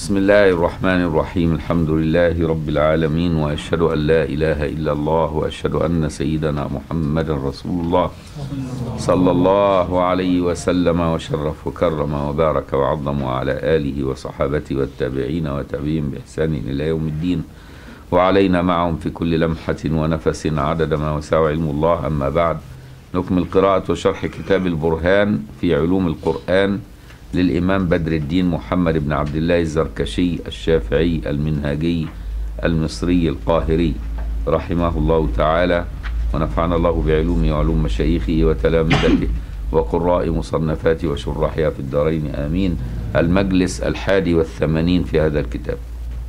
بسم الله الرحمن الرحيم الحمد لله رب العالمين واشهد ان لا اله الا الله واشهد ان سيدنا محمدا رسول الله صلى الله عليه وسلم وشرف وكرم وبارك وعظم وعلى اله وصحابته والتابعين وتابعين باحسان الى يوم الدين وعلينا معهم في كل لمحه ونفس عدد ما وسع علم الله اما بعد نكمل قراءه وشرح كتاب البرهان في علوم القران للإمام بدر الدين محمد بن عبد الله الزركشي الشافعي المنهاجي المصري القاهري رحمه الله تعالى ونفعنا الله بعلومه وعلوم مشايخه وتلامذته وقراء مصنفاته وشراحها في الدارين آمين المجلس الحادي والثمانين في هذا الكتاب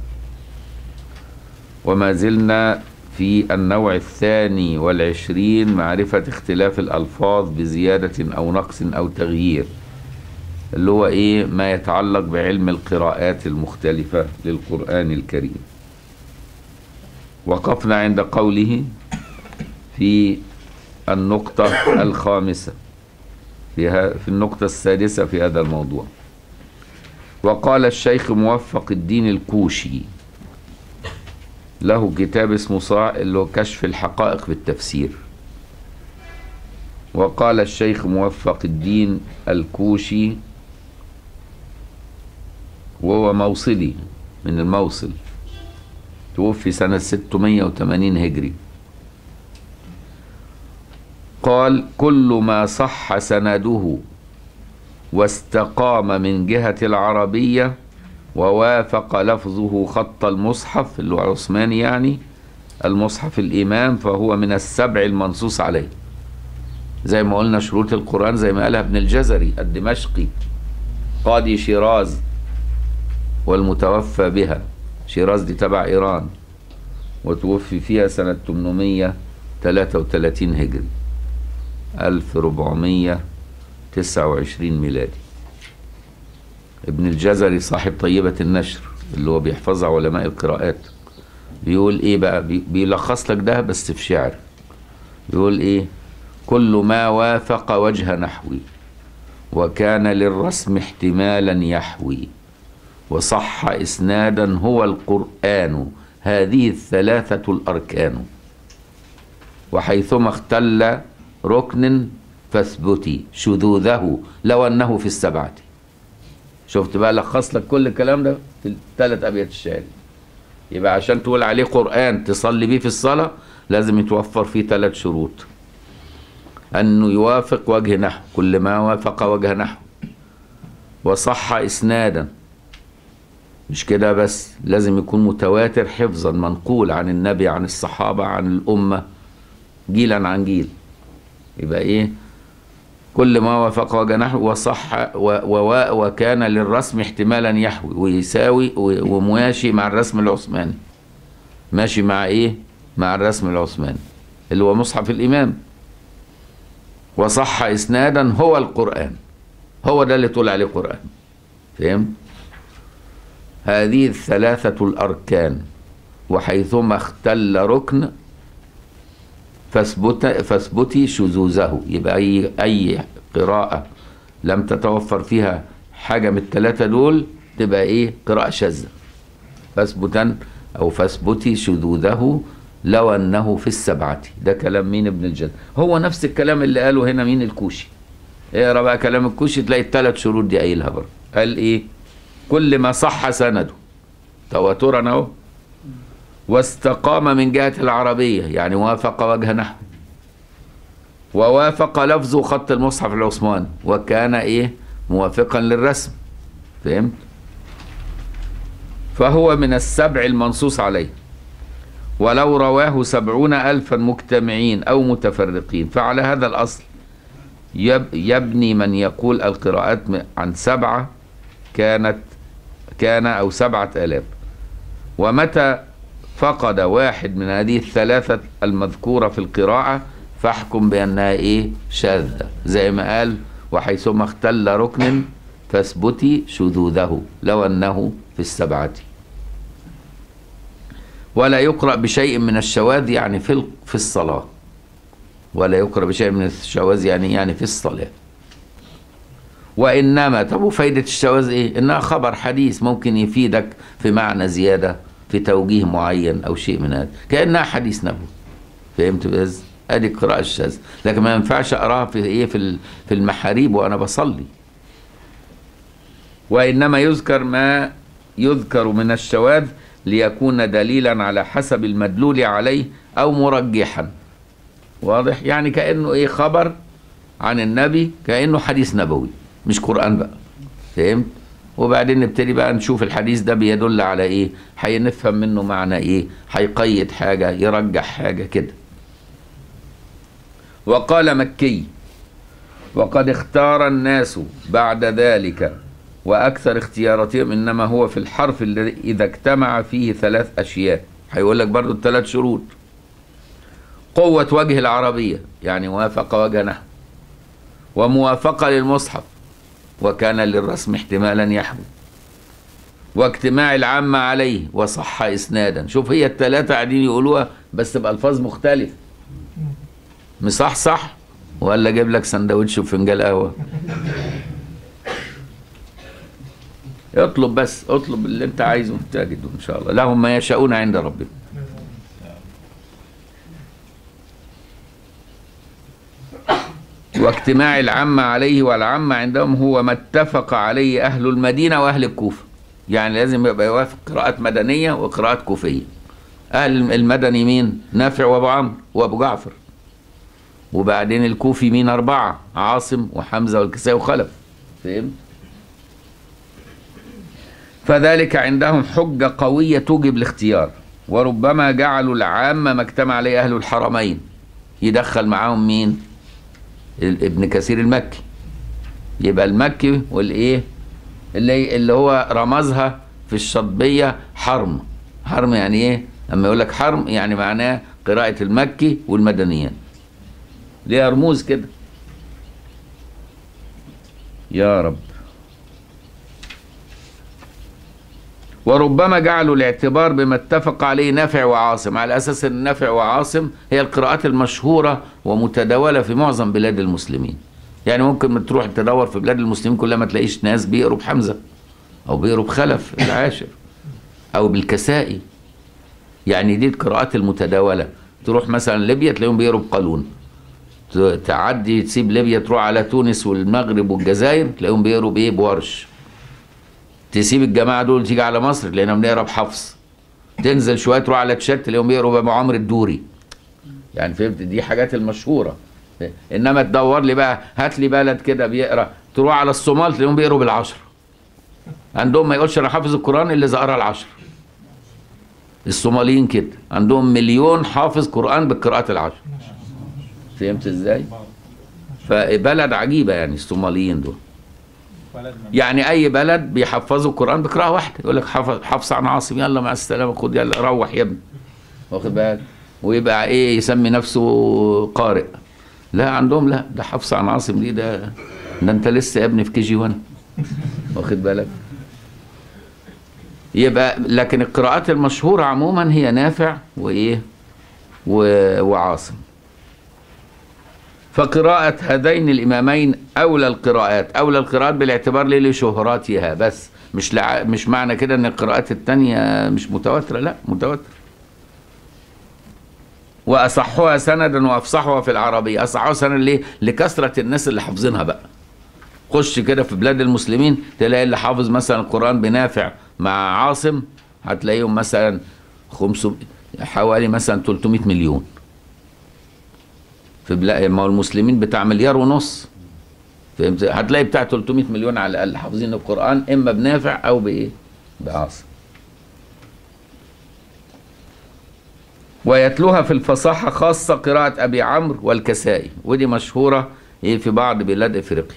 وما زلنا في النوع الثاني والعشرين معرفة اختلاف الألفاظ بزيادة أو نقص أو تغيير اللي هو ايه ما يتعلق بعلم القراءات المختلفة للقرآن الكريم وقفنا عند قوله في النقطة الخامسة في, في النقطة السادسة في هذا الموضوع وقال الشيخ موفق الدين الكوشي له كتاب اسمه صاع اللي هو كشف الحقائق في التفسير وقال الشيخ موفق الدين الكوشي وهو موصلي من الموصل توفي سنة 680 هجري قال كل ما صح سنده واستقام من جهة العربية ووافق لفظه خط المصحف اللي هو عثماني يعني المصحف الإمام فهو من السبع المنصوص عليه زي ما قلنا شروط القرآن زي ما قالها ابن الجزري الدمشقي قاضي شيراز والمتوفى بها شيراز دي تبع إيران وتوفي فيها سنة 833 هجري 1429 ميلادي ابن الجزري صاحب طيبة النشر اللي هو بيحفظها علماء القراءات بيقول ايه بقى بيلخص لك ده بس في شعر بيقول ايه كل ما وافق وجه نحوي وكان للرسم احتمالا يحوي وصح إسنادا هو القرآن هذه الثلاثة الأركان وحيثما اختل ركن فاثبتي شذوذه لو أنه في السبعة شفت بقى لخص لك كل الكلام ده في الثلاث أبيات الشعر يبقى عشان تقول عليه قرآن تصلي بيه في الصلاة لازم يتوفر فيه ثلاث شروط أنه يوافق وجه نحو كل ما وافق وجه نحو وصح إسنادا مش كده بس لازم يكون متواتر حفظا منقول عن النبي عن الصحابة عن الأمة جيلا عن جيل يبقى إيه كل ما وافق وجناح وصح و و وكان للرسم احتمالا يحوي ويساوي وماشي مع الرسم العثماني ماشي مع ايه مع الرسم العثماني اللي هو مصحف الامام وصح اسنادا هو القران هو ده اللي تقول عليه قران فهمت هذه الثلاثة الأركان وحيثما اختل ركن فاثبت فاثبتي شذوذه يبقى أي أي قراءة لم تتوفر فيها حاجة من الثلاثة دول تبقى إيه قراءة شاذة فاثبتا أو فاثبتي شذوذه لو أنه في السبعة ده كلام مين ابن الجد هو نفس الكلام اللي قاله هنا مين الكوشي اقرا بقى كلام الكوشي تلاقي الثلاث شروط دي قايلها برضه قال ايه كل ما صح سنده تواترا اهو واستقام من جهة العربية يعني وافق وجه نحو ووافق لفظه خط المصحف العثماني وكان ايه موافقا للرسم فهمت فهو من السبع المنصوص عليه ولو رواه سبعون ألفا مجتمعين أو متفرقين فعلى هذا الأصل يبني من يقول القراءات عن سبعة كانت كان أو سبعة آلاف ومتى فقد واحد من هذه الثلاثة المذكورة في القراءة فاحكم بأنها إيه شاذة زي ما قال وحيثما اختل ركن فاثبتي شذوذه لو أنه في السبعة ولا يقرأ بشيء من الشواذ يعني في في الصلاة ولا يقرأ بشيء من الشواذ يعني يعني في الصلاة وإنما طب وفايدة الشواذ إيه؟ إنها خبر حديث ممكن يفيدك في معنى زيادة في توجيه معين أو شيء من هذا كأنها حديث نبوي فهمت بس؟ ادي القراءة الشاذة لكن ما ينفعش اقراها في ايه في ال- في المحاريب وانا بصلي وانما يذكر ما يذكر من الشواذ ليكون دليلا على حسب المدلول عليه او مرجحا واضح يعني كانه ايه خبر عن النبي كانه حديث نبوي مش قران بقى فهمت وبعدين نبتدي بقى نشوف الحديث ده بيدل على ايه هنفهم منه معنى ايه هيقيد حاجه يرجح حاجه كده وقال مكي وقد اختار الناس بعد ذلك واكثر اختياراتهم انما هو في الحرف الذي اذا اجتمع فيه ثلاث اشياء هيقول لك برضو الثلاث شروط قوة وجه العربية يعني وافق وجه نحو وموافقة للمصحف وكان للرسم احتمالا يحوي واجتماع العامة عليه وصح إسنادا شوف هي الثلاثة قاعدين يقولوها بس بألفاظ مختلفة مصح صح ولا اجيب لك سندوتش وفنجان قهوه اطلب بس اطلب اللي انت عايزه تجده ان شاء الله لهم ما يشاءون عند ربهم واجتماع العامة عليه والعامة عندهم هو ما اتفق عليه أهل المدينة وأهل الكوفة يعني لازم يبقى يوافق قراءات مدنية وقراءات كوفية أهل المدني مين؟ نافع وأبو عمرو وأبو جعفر وبعدين الكوفي مين أربعة عاصم وحمزة والكسائي وخلف فهمت؟ فذلك عندهم حجة قوية توجب الاختيار وربما جعلوا العامة ما اجتمع عليه أهل الحرمين يدخل معاهم مين؟ ال- ابن كثير المكي يبقى المكي والايه اللي اللي هو رمزها في الشطبية حرم حرم يعني ايه اما يقول لك حرم يعني معناه قراءة المكي والمدنيين ليها رموز كده يا رب وربما جعلوا الاعتبار بما اتفق عليه نافع وعاصم على اساس ان نافع وعاصم هي القراءات المشهوره ومتداوله في معظم بلاد المسلمين يعني ممكن تروح تدور في بلاد المسلمين كلها ما تلاقيش ناس بيقروا بحمزه او بيقروا بخلف العاشر او بالكسائي يعني دي القراءات المتداوله تروح مثلا ليبيا تلاقيهم بيقروا بقالون ت- تعدي تسيب ليبيا تروح على تونس والمغرب والجزائر تلاقيهم بيقروا بايه بورش تسيب الجماعه دول تيجي على مصر تلاقينا بنقرا بحفص تنزل شويه تروح على تشاد تلاقيهم بيقروا بابو عمرو الدوري يعني فهمت دي حاجات المشهوره انما تدور لي بقى هات لي بلد كده بيقرا تروح على الصومال تلاقيهم بيقروا بالعشر عندهم ما يقولش انا حافظ القران الا اذا قرا العشر الصوماليين كده عندهم مليون حافظ قران بالقراءات العشر فهمت ازاي فبلد عجيبه يعني الصوماليين دول بلد من يعني اي بلد بيحفظوا القران بقراءه واحده يقول لك حفظ حفص عن عاصم يلا مع السلامه خد يلا روح يا ابني واخد بالك ويبقى ايه يسمي نفسه قارئ لا عندهم لا ده حفص عن عاصم دي ده ده انت لسه يا ابني في كي جي 1 واخد بالك يبقى لكن القراءات المشهوره عموما هي نافع وايه و- وعاصم فقراءة هذين الإمامين أولى القراءات أولى القراءات بالاعتبار ليه لشهراتها بس مش لع... مش معنى كده أن القراءات التانية مش متواترة لا متواترة وأصحها سندا وأفصحها في العربية أصحها سندا ليه لكثرة الناس اللي حافظينها بقى خش كده في بلاد المسلمين تلاقي اللي حافظ مثلا القرآن بنافع مع عاصم هتلاقيهم مثلا 500 حوالي مثلا 300 مليون في بلاد ما هو المسلمين بتاع مليار ونص فهمت هتلاقي بتاع 300 مليون على الاقل حافظين القران اما بنافع او بايه بعاصم ويتلوها في الفصاحة خاصة قراءة أبي عمرو والكسائي ودي مشهورة إيه في بعض بلاد إفريقيا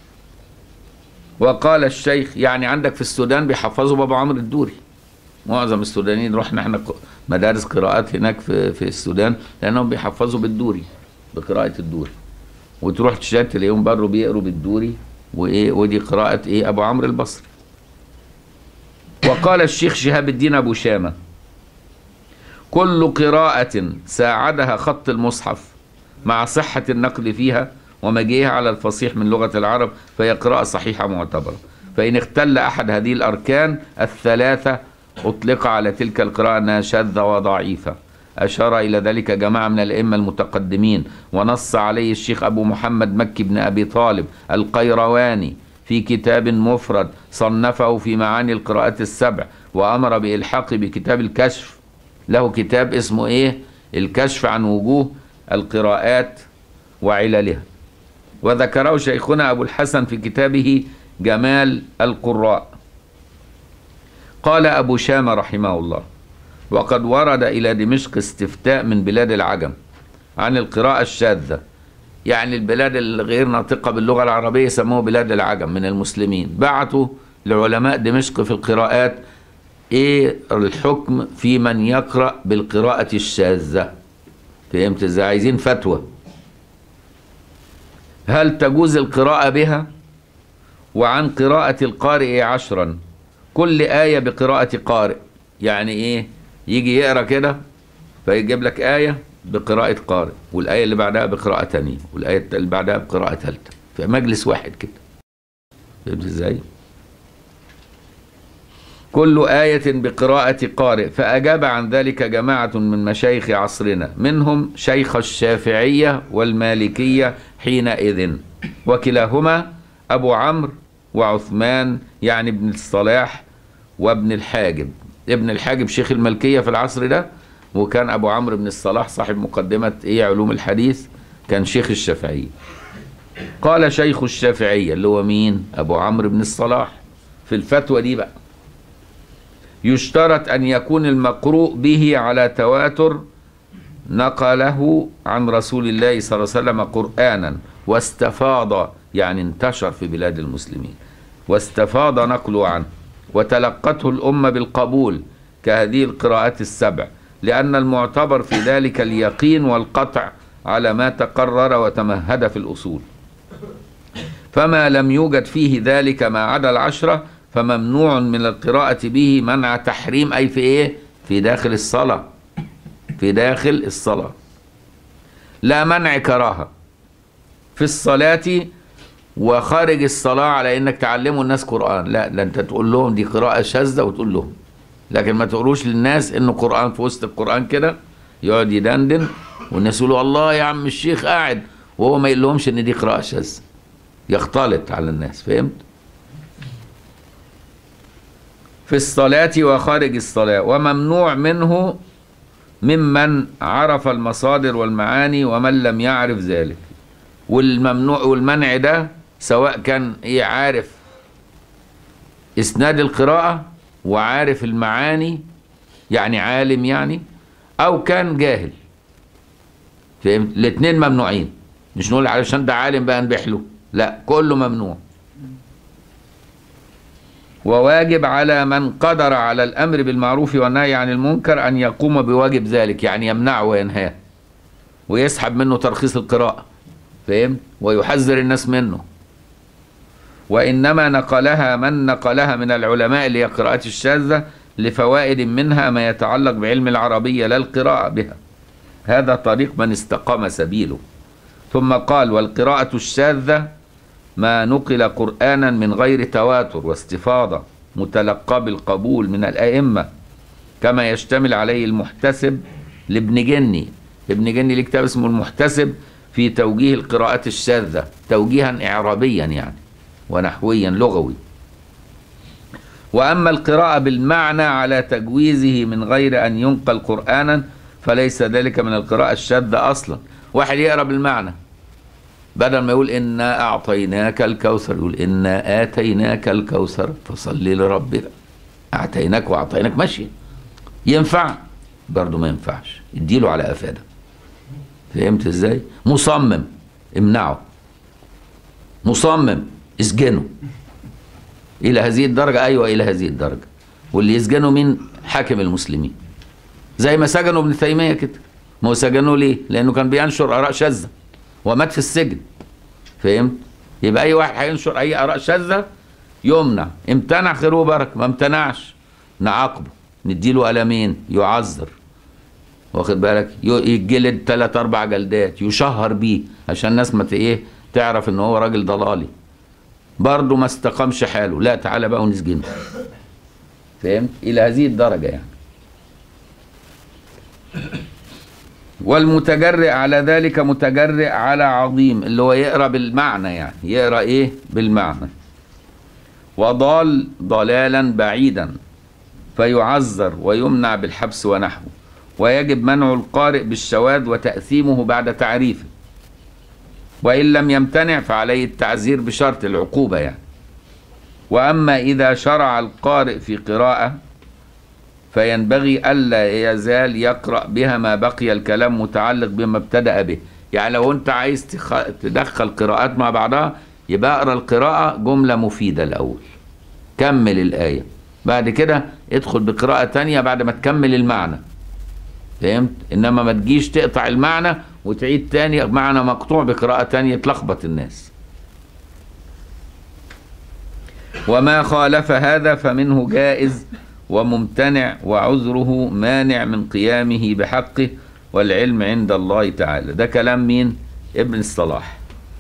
وقال الشيخ يعني عندك في السودان بيحفظوا بابا عمرو الدوري معظم السودانيين رحنا احنا ق- مدارس قراءات هناك في في السودان لانهم بيحفظوا بالدوري بقراءة الدوري وتروح تشات تلاقيهم برضه بيقروا بالدوري وايه ودي قراءة ايه ابو عمرو البصري وقال الشيخ شهاب الدين ابو شامة كل قراءة ساعدها خط المصحف مع صحة النقل فيها ومجيئها على الفصيح من لغة العرب فهي قراءة صحيحة معتبرة فإن اختل أحد هذه الأركان الثلاثة أطلق على تلك القراءة أنها شاذة وضعيفة أشار إلى ذلك جماعة من الأئمة المتقدمين ونص عليه الشيخ أبو محمد مكي بن أبي طالب القيرواني في كتاب مفرد صنفه في معاني القراءات السبع وأمر بإلحاقه بكتاب الكشف له كتاب اسمه إيه الكشف عن وجوه القراءات وعللها وذكره شيخنا أبو الحسن في كتابه جمال القراء قال أبو شام رحمه الله وقد ورد إلى دمشق استفتاء من بلاد العجم عن القراءة الشاذة يعني البلاد الغير ناطقة باللغة العربية يسموها بلاد العجم من المسلمين بعتوا لعلماء دمشق في القراءات ايه الحكم في من يقرأ بالقراءة الشاذة فهمت ازاي عايزين فتوى هل تجوز القراءة بها وعن قراءة القارئ عشرا كل آية بقراءة قارئ يعني ايه يجي يقرأ كده فيجيب لك آية بقراءة قارئ والآية اللي بعدها بقراءة تانية والآية اللي بعدها بقراءة ثالثة في مجلس واحد كده فهمت ازاي؟ كل آية بقراءة قارئ فأجاب عن ذلك جماعة من مشايخ عصرنا منهم شيخ الشافعية والمالكية حينئذ وكلاهما أبو عمرو وعثمان يعني ابن الصلاح وابن الحاجب ابن الحاجب شيخ الملكية في العصر ده وكان أبو عمرو بن الصلاح صاحب مقدمة إيه علوم الحديث كان شيخ الشافعية قال شيخ الشافعية اللي هو مين أبو عمرو بن الصلاح في الفتوى دي بقى يشترط أن يكون المقروء به على تواتر نقله عن رسول الله صلى الله عليه وسلم قرآنا واستفاض يعني انتشر في بلاد المسلمين واستفاض نقله عنه وتلقته الأمة بالقبول كهذه القراءات السبع لأن المعتبر في ذلك اليقين والقطع على ما تقرر وتمهد في الأصول فما لم يوجد فيه ذلك ما عدا العشرة فممنوع من القراءة به منع تحريم أي في إيه؟ في داخل الصلاة في داخل الصلاة لا منع كراهة في الصلاة وخارج الصلاة على إنك تعلموا الناس قرآن لا ده أنت تقول لهم دي قراءة شاذة وتقول لهم لكن ما تقولوش للناس إنه قرآن في وسط القرآن كده يقعد يدندن والناس يقولوا الله يا عم الشيخ قاعد وهو ما يقولهمش إن دي قراءة شاذة يختلط على الناس فهمت؟ في الصلاة وخارج الصلاة وممنوع منه ممن عرف المصادر والمعاني ومن لم يعرف ذلك والممنوع والمنع ده سواء كان ايه عارف اسناد القراءة وعارف المعاني يعني عالم يعني او كان جاهل فهمت الاثنين ممنوعين مش نقول علشان ده عالم بقى نبيح له لا كله ممنوع وواجب على من قدر على الامر بالمعروف والنهي عن المنكر ان يقوم بواجب ذلك يعني يمنعه وينهاه ويسحب منه ترخيص القراءه فهم ويحذر الناس منه وانما نقلها من نقلها من العلماء اللي هي القراءات الشاذه لفوائد منها ما يتعلق بعلم العربيه لا القراءه بها هذا طريق من استقام سبيله ثم قال والقراءه الشاذه ما نقل قرآنا من غير تواتر واستفاضة متلقى بالقبول من الأئمة كما يشتمل عليه المحتسب لابن جني ابن جني ليه كتاب اسمه المحتسب في توجيه القراءات الشاذة توجيها إعرابيا يعني ونحويا لغوي وأما القراءة بالمعنى على تجويزه من غير أن ينقل قرآنا فليس ذلك من القراءة الشاذة أصلا واحد يقرأ بالمعنى بدل ما يقول إنا أعطيناك الكوثر يقول إنا آتيناك الكوثر فصل لربك أعطيناك وأعطيناك ماشي ينفع برضه ما ينفعش اديله على أفادة فهمت ازاي مصمم امنعه مصمم اسجنه إلى هذه الدرجة أيوة إلى هذه الدرجة واللي يسجنه مين حاكم المسلمين زي ما سجنوا ابن تيمية كده ما هو سجنوه ليه لأنه كان بينشر آراء شاذة ومات في السجن فهمت يبقى اي واحد هينشر اي اراء شاذه يمنع امتنع خير وبركه ما امتنعش نعاقبه نديله قلمين يعذر واخد بالك يتجلد ثلاث اربع جلدات يشهر بيه عشان الناس ما ايه تعرف ان هو راجل ضلالي برضه ما استقامش حاله لا تعالى بقى ونسجنه فهمت الى هذه الدرجه يعني والمتجرئ على ذلك متجرئ على عظيم اللي هو يقرا بالمعنى يعني يقرا ايه بالمعنى وضال ضلالا بعيدا فيعذر ويمنع بالحبس ونحوه ويجب منع القارئ بالشواذ وتأثيمه بعد تعريفه وإن لم يمتنع فعليه التعزير بشرط العقوبة يعني وأما إذا شرع القارئ في قراءة فينبغي ألا يزال يقرأ بها ما بقي الكلام متعلق بما ابتدأ به يعني لو أنت عايز تخ... تدخل قراءات مع بعضها يبقى اقرأ القراءة جملة مفيدة الأول كمل الآية بعد كده ادخل بقراءة تانية بعد ما تكمل المعنى فهمت انما ما تجيش تقطع المعنى وتعيد تاني معنى مقطوع بقراءة تانية تلخبط الناس وما خالف هذا فمنه جائز وممتنع وعذره مانع من قيامه بحقه والعلم عند الله تعالى ده كلام مين ابن الصلاح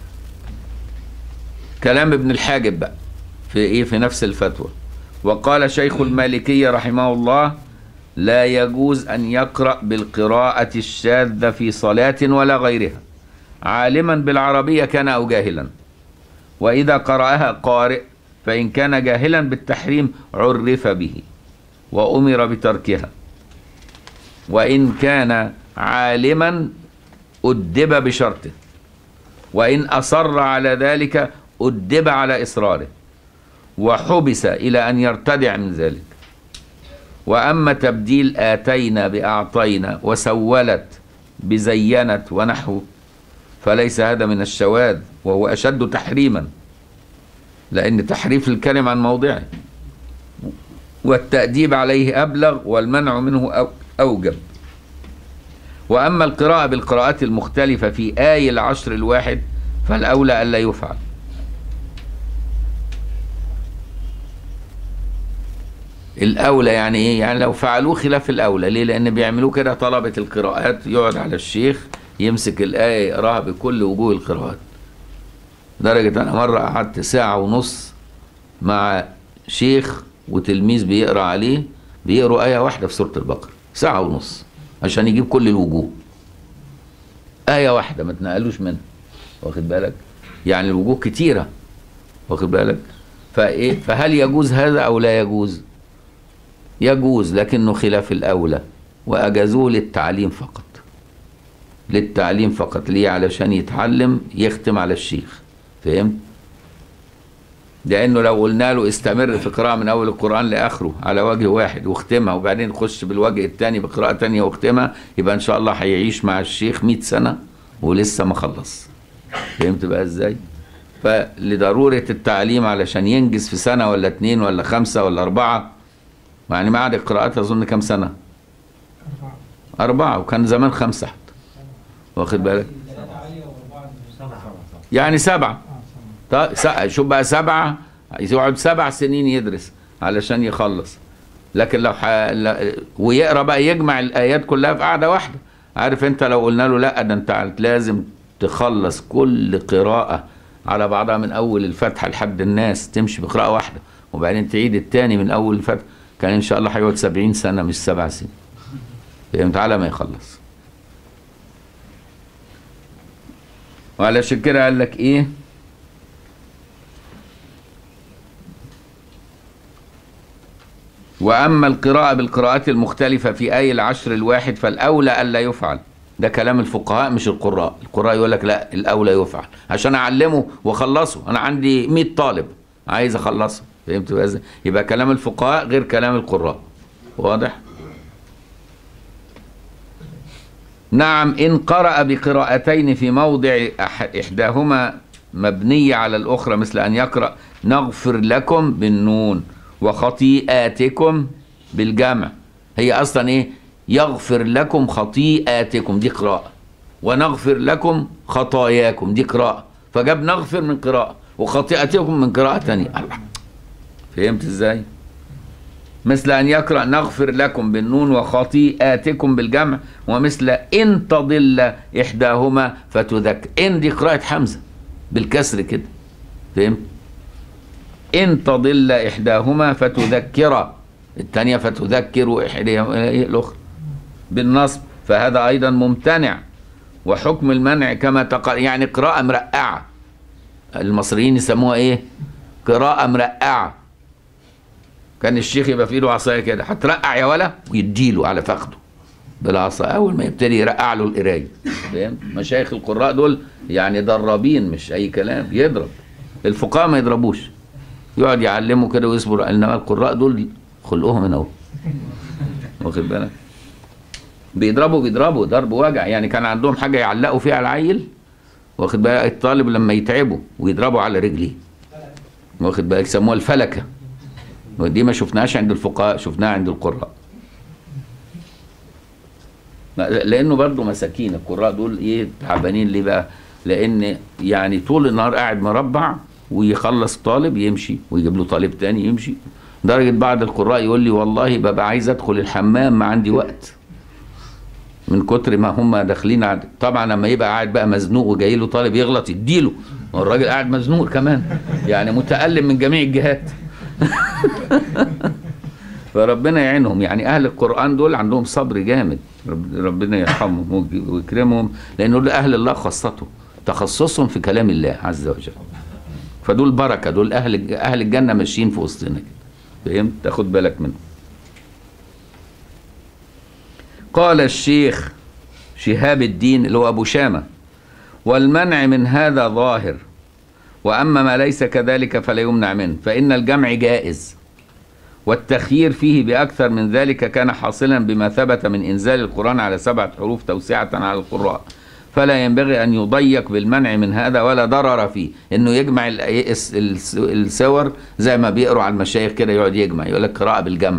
كلام ابن الحاجب بقى في ايه في نفس الفتوى وقال شيخ المالكية رحمه الله لا يجوز أن يقرأ بالقراءة الشاذة في صلاة ولا غيرها عالما بالعربية كان أو جاهلا وإذا قرأها قارئ فإن كان جاهلا بالتحريم عرف به وأمر بتركها وإن كان عالما أدب بشرطه وإن أصر على ذلك أدب على إصراره وحبس إلى أن يرتدع من ذلك وأما تبديل آتينا بأعطينا وسولت بزينت ونحو فليس هذا من الشواذ وهو أشد تحريما لأن تحريف الكلم عن موضعه والتأديب عليه أبلغ والمنع منه أوجب وأما القراءة بالقراءات المختلفة في آي العشر الواحد فالأولى ألا يفعل الأولى يعني إيه؟ يعني لو فعلوه خلاف الأولى ليه؟ لأن بيعملوه كده طلبة القراءات يقعد على الشيخ يمسك الآية يقراها بكل وجوه القراءات درجة أنا مرة قعدت ساعة ونص مع شيخ وتلميذ بيقرأ عليه بيقروا آية واحدة في سورة البقرة ساعة ونص عشان يجيب كل الوجوه آية واحدة ما تنقلوش منها واخد بالك يعني الوجوه كتيرة واخد بالك فإيه فهل يجوز هذا أو لا يجوز يجوز لكنه خلاف الأولى وأجازوه للتعليم فقط للتعليم فقط ليه علشان يتعلم يختم على الشيخ فهمت لانه لو قلنا له استمر في قراءه من اول القران لاخره على وجه واحد واختمها وبعدين خش بالوجه الثاني بقراءه ثانيه واختمها يبقى ان شاء الله هيعيش مع الشيخ 100 سنه ولسه ما خلص فهمت بقى ازاي فلضروره التعليم علشان ينجز في سنه ولا اتنين ولا خمسه ولا اربعه يعني معهد القراءات اظن كام سنه اربعه وكان زمان خمسه حتى واخد بالك يعني سبعه طيب شوف بقى سبعة يقعد سبع سنين يدرس علشان يخلص لكن لو ح... لا... ويقرا بقى يجمع الايات كلها في قعده واحده عارف انت لو قلنا له لا ده انت لازم تخلص كل قراءه على بعضها من اول الفتحه لحد الناس تمشي بقراءه واحده وبعدين تعيد الثاني من اول الفتحه كان ان شاء الله هيقعد 70 سنه مش سبع سنين فهمت على ما يخلص وعلشان كده قال لك ايه وأما القراءة بالقراءات المختلفة في آي العشر الواحد فالأولى ألا يفعل ده كلام الفقهاء مش القراء القراء يقول لك لا الأولى يفعل عشان أعلمه وأخلصه أنا عندي 100 طالب عايز أخلصه فهمت بقى يبقى كلام الفقهاء غير كلام القراء واضح نعم إن قرأ بقراءتين في موضع إحداهما مبنية على الأخرى مثل أن يقرأ نغفر لكم بالنون وخطيئاتكم بالجمع هي اصلا ايه يغفر لكم خطيئاتكم دي قراءه ونغفر لكم خطاياكم دي قراءه فجاب نغفر من قراءه وخطيئاتكم من قراءه ثانيه الله فهمت ازاي مثل ان يقرا نغفر لكم بالنون وخطيئاتكم بالجمع ومثل ان تضل احداهما فتذكر ان دي قراءه حمزه بالكسر كده فهمت إن تضل إحداهما فتذكر الثانية فتذكر إحداهما الأخرى بالنصب فهذا أيضا ممتنع وحكم المنع كما تقال يعني قراءة مرقعة المصريين يسموها إيه قراءة مرقعة كان الشيخ يبقى في ايده عصايه كده هترقع يا ولا ويديله على فخده بالعصا اول ما يبتدي يرقع له القرايه فاهم مشايخ القراء دول يعني درابين مش اي كلام يضرب الفقهاء ما يضربوش يقعد يعلمه كده ويصبر انما القراء دول خلقهم هنا اهو واخد بالك بيضربوا بيضربوا ضرب وجع يعني كان عندهم حاجه يعلقوا فيها العيل واخد بالك الطالب لما يتعبوا ويضربوا على رجليه واخد بالك يسموها الفلكه ودي ما شفناهاش عند الفقهاء شفناها عند القراء ما- لانه برضه مساكين القراء دول ايه تعبانين ليه بقى لان يعني طول النهار قاعد مربع ويخلص طالب يمشي ويجيب له طالب تاني يمشي درجة بعض القراء يقول لي والله ببقى عايز ادخل الحمام ما عندي وقت من كتر ما هم داخلين عد... طبعا لما يبقى قاعد بقى مزنوق وجاي له طالب يغلط يديله والراجل قاعد مزنوق كمان يعني متألم من جميع الجهات فربنا يعينهم يعني اهل القران دول عندهم صبر جامد رب- ربنا يرحمهم ويج- ويكرمهم لانه دول اهل الله خاصته تخصصهم في كلام الله عز وجل فدول بركه دول اهل اهل الجنه ماشيين في وسطنا كده فهمت تاخد بالك منهم قال الشيخ شهاب الدين اللي هو ابو شامه والمنع من هذا ظاهر واما ما ليس كذلك فلا يمنع منه فان الجمع جائز والتخيير فيه بأكثر من ذلك كان حاصلا بما ثبت من إنزال القرآن على سبعة حروف توسعة على القراء فلا ينبغي أن يضيق بالمنع من هذا ولا ضرر فيه إنه يجمع ال- الس- الس- السور زي ما بيقروا على المشايخ كده يقعد يجمع يقول لك قراءة بالجمع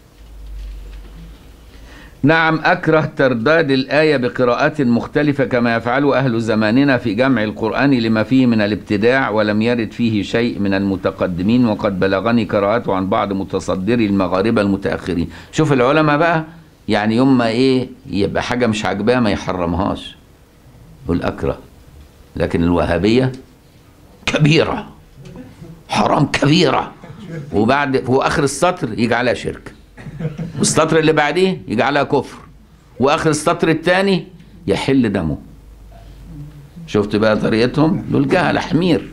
نعم أكره ترداد الآية بقراءات مختلفة كما يفعل أهل زماننا في جمع القرآن لما فيه من الابتداع ولم يرد فيه شيء من المتقدمين وقد بلغني قراءته عن بعض متصدري المغاربة المتأخرين شوف العلماء بقى يعني يوم ما إيه يبقى حاجة مش عاجباه ما يحرمهاش يقول أكره لكن الوهابية كبيرة حرام كبيرة وبعد هو آخر السطر يجي عليها شرك والسطر اللي بعديه يجعلها كفر واخر السطر الثاني يحل دمه شفت بقى طريقتهم دول جهل حمير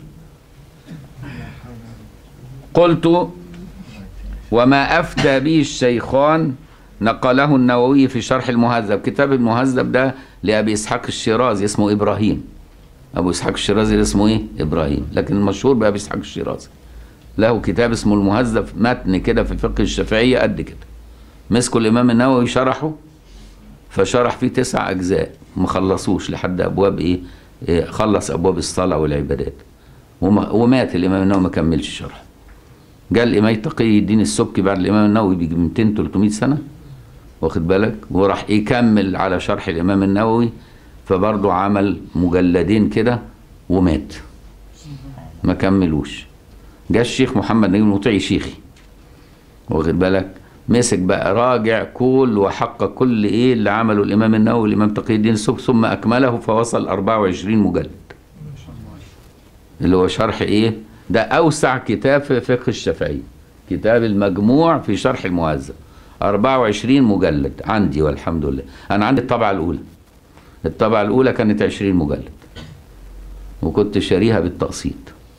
قلت وما افتى به الشيخان نقله النووي في شرح المهذب كتاب المهذب ده لابي اسحاق الشيرازي اسمه ابراهيم ابو اسحاق الشيرازي اسمه ايه ابراهيم لكن المشهور بابي اسحاق الشيرازي له كتاب اسمه المهذب متن كده في الفقه الشافعيه قد كده مسكوا الامام النووي شرحه فشرح فيه تسع اجزاء ما خلصوش لحد ابواب ايه, إيه خلص ابواب الصلاه والعبادات وما ومات الامام النووي ما كملش شرح جاء الامام تقي الدين السبكي بعد الامام النووي بيجي 200 300 سنه واخد بالك وراح يكمل على شرح الامام النووي فبرضه عمل مجلدين كده ومات ما كملوش جاء الشيخ محمد نجم المطيعي شيخي واخد بالك مسك بقى راجع كل وحقق كل ايه اللي عمله الامام النووي الامام تقي الدين السبكي ثم اكمله فوصل 24 مجلد اللي هو شرح ايه ده اوسع كتاب في فقه الشافعي كتاب المجموع في شرح المهذب 24 مجلد عندي والحمد لله انا عندي الطبعه الاولى الطبعه الاولى كانت 20 مجلد وكنت شاريها بالتقسيط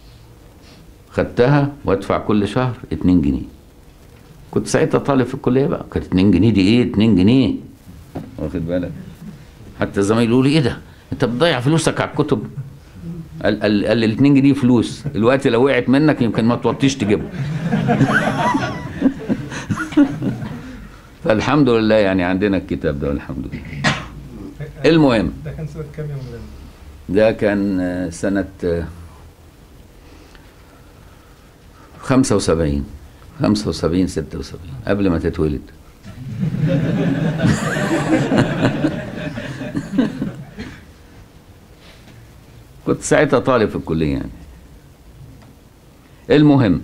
خدتها وادفع كل شهر 2 جنيه كنت ساعتها طالب في الكليه بقى كانت 2 جنيه دي ايه 2 جنيه واخد بالك حتى زمايلي يقولوا لي ايه ده انت بتضيع فلوسك على الكتب قال قال قال ال 2 جنيه فلوس الوقت لو وقعت منك يمكن ما توطيش تجيبه فالحمد لله يعني عندنا الكتاب ده والحمد لله المهم ده كان سنة كام يا مولانا؟ ده كان آه، سنة آه، 75 75 76 قبل ما تتولد كنت ساعتها طالب في الكلية يعني المهم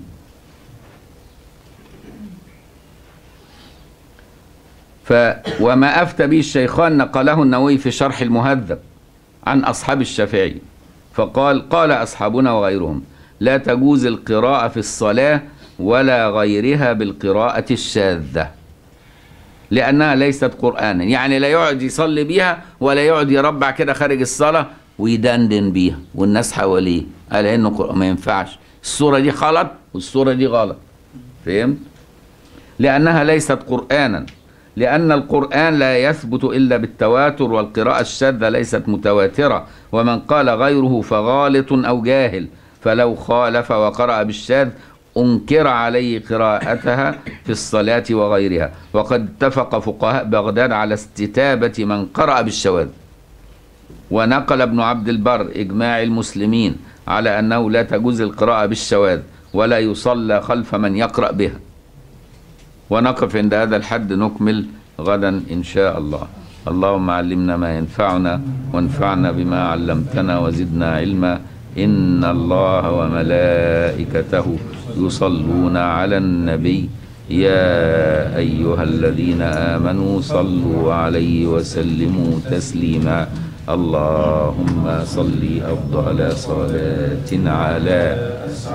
ف وما أفتى به الشيخان نقله النووي في شرح المهذب عن أصحاب الشافعي فقال قال أصحابنا وغيرهم لا تجوز القراءة في الصلاة ولا غيرها بالقراءة الشاذة لأنها ليست قرآنا يعني لا يقعد يصلي بيها ولا يقعد يربع كده خارج الصلاة ويدندن بيها والناس حواليه قال إنه قرآن ما ينفعش الصورة دي غلط والصورة دي غلط فهمت؟ لأنها ليست قرآنا لأن القرآن لا يثبت إلا بالتواتر والقراءة الشاذة ليست متواترة ومن قال غيره فغالط أو جاهل فلو خالف وقرأ بالشاذ أنكر عليه قراءتها في الصلاة وغيرها وقد اتفق فقهاء بغداد على استتابة من قرأ بالشواذ ونقل ابن عبد البر إجماع المسلمين على أنه لا تجوز القراءة بالشواذ ولا يصلى خلف من يقرأ بها ونقف عند هذا الحد نكمل غدا إن شاء الله اللهم علمنا ما ينفعنا وانفعنا بما علمتنا وزدنا علما إن الله وملائكته يصلون على النبي يا أيها الذين آمنوا صلوا عليه وسلموا تسليما اللهم صل أفضل صلاة على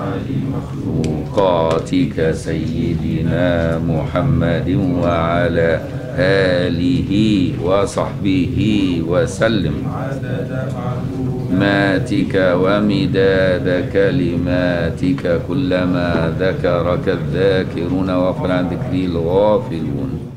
مخلوقاتك سيدنا محمد وعلى آله وصحبه وسلم ماتك ومداد كلماتك كلما ذكرك الذاكرون وغفر عن ذكري الغافلون